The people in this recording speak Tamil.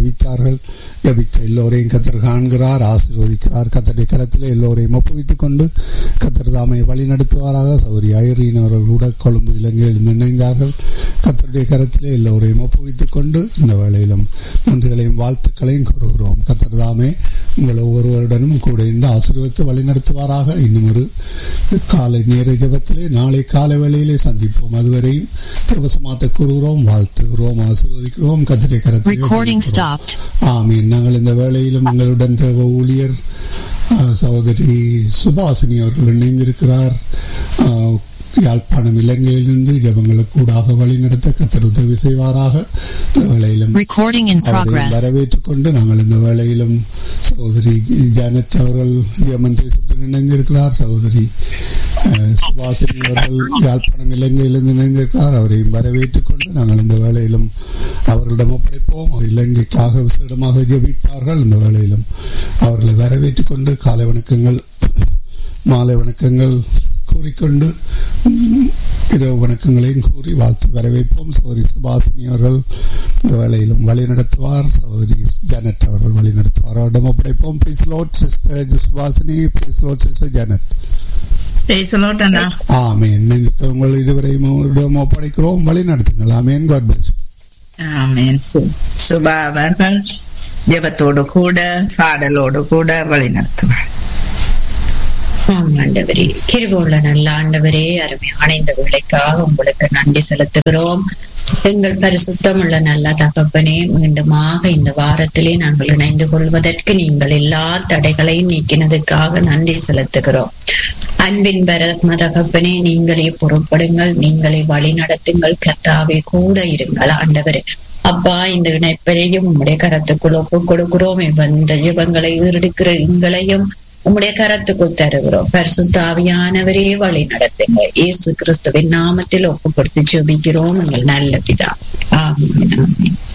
ஜெபித்தார்கள் ஜபித்த எல்லோரையும் கத்தர் காண்கிறார் ஆசீர்வதிக்கிறார் கத்தருடைய கரத்தில் எல்லோரையும் ஒப்புவித்துக் கொண்டு கத்தர் தாமை வழி நடத்துவாராக சௌரி ஐரீன் அவர்கள் கூட கொழும்பு இலங்கையில் நினைந்தார்கள் கத்தருடைய கரத்தில் எல்லோரையும் ஒப்புவித்துக் கொண்டு இந்த வேளையிலும் நன்றிகளையும் வாழ்த்துக்களையும் கூறுகிறோம் கத்தர் தாமே உங்கள் ஒவ்வொருவருடனும் கூட இந்த ஆசீர்வதித்து வழி நடத்துவாராக இன்னும் ஒரு காலை நேர ஜபத்திலே நாளை காலை வேளையிலே சந்திப்போம் அதுவரையும் பிரபசமாத்த கூறுகிறோம் வாழ்த்துகிறோம் ஆசீர்வதிக்கிறோம் கத்தருடைய Recording கரத்தில் stopped. ஆமீன் நாங்கள் இந்த வேளையிலும் எங்களுடன் தேவ ஊழியர் அஹ், சகோதரி சுபாசினி அவர்கள் இணைந்திருக்கிறார் அஹ், யாழ்ப்பாணம் இலங்கையிலிருந்து ஜபங்களுக்கு கூடாக வழிநடத்த கத்தர் உதவி செய்வாராக இந்த வேளையிலும் Recording in அவரை progress. வரவேற்றுக் கொண்டு நாங்கள் இந்த வேளையிலும் சகோதரி ஜானட் அவர்கள் ஜெர்மன் தேசத்தில் இணைந்திருக்கிறார் சகோதரி அஹ், சுபாசினி அவர்கள் யாழ்ப்பாணம் இலங்கையிலிருந்து இணைந்திருக்கிறார் அவரையும் வரவேற்றுக் கொண்டு நாங்கள் இந்த வேளையிலும் அவர்களிடம் ஒப்படைப்போம் அவர் இலங்கைக்காக விசேடமாக ஜெபிப்பார்கள் இந்த வேளையிலும் அவர்களை வரவேற்றுக் கொண்டு காலை வணக்கங்கள் மாலை வணக்கங்கள் கூறிக்கொண்டு ம், இரவு வணக்கங்களையும் கூறி வாழ்த்து வரவேற்போம் சகோதரி சுபாசினி அவர்கள் இந்த வேளையிலும் வழி நடத்துவார் சகோதரி ஜானட் அவர்கள் வழி நடத்துவார் அவரிடம் ஒப்படைப்போம் praise lord sister Subhashini praise lord sister Janet பேசலோட் அண்ணா ஆமேன் உங்கள் இதுவரையும் அவரிடம் ஒப்படைக்கிறோம் வழி நடத்துங்கள் amen God bless amen Subha அவர்கள் ஜெபத்தோடு கூட பாடலோடு கூட வழி நடத்துவார் ஆம் ஆண்டவரே கிருபுள்ள நல்ல ஆண்டவரே அருமையான இந்த வேலைக்காக உங்களுக்கு நன்றி செலுத்துகிறோம் எங்கள் பரிசுத்தமுள்ள நல்ல தகப்பனே மீண்டுமாக இந்த வாரத்திலே நாங்கள் இணைந்து கொள்வதற்கு நீங்கள் எல்லா தடைகளையும் நீக்கினதுக்காக நன்றி செலுத்துகிறோம் அன்பின் பரம தகப்பனே நீங்களே பொறுப்படுங்கள் நீங்களே வழி நடத்துங்கள் கர்த்தாவே கூட இருங்கள் ஆண்டவரே அப்பா இந்த இணைப்பையும் உம்முடைய கரத்துக்குள் ஒப்புக் கொடுக்கிறோம் இந்த ஜீவங்களை ஈடுக்கிற எங்களையும் உம்முடைய கரத்துக்குள் தருகிறோம் பரிசுத்தாவியானவரே வழி நடத்துங்க இயேசு கிறிஸ்துவின் நாமத்தில் ஒப்பு கொடுத்து ஜெபிக்கிறோம் எங்கள் நல்ல பிதா ஆமென் ஆமென்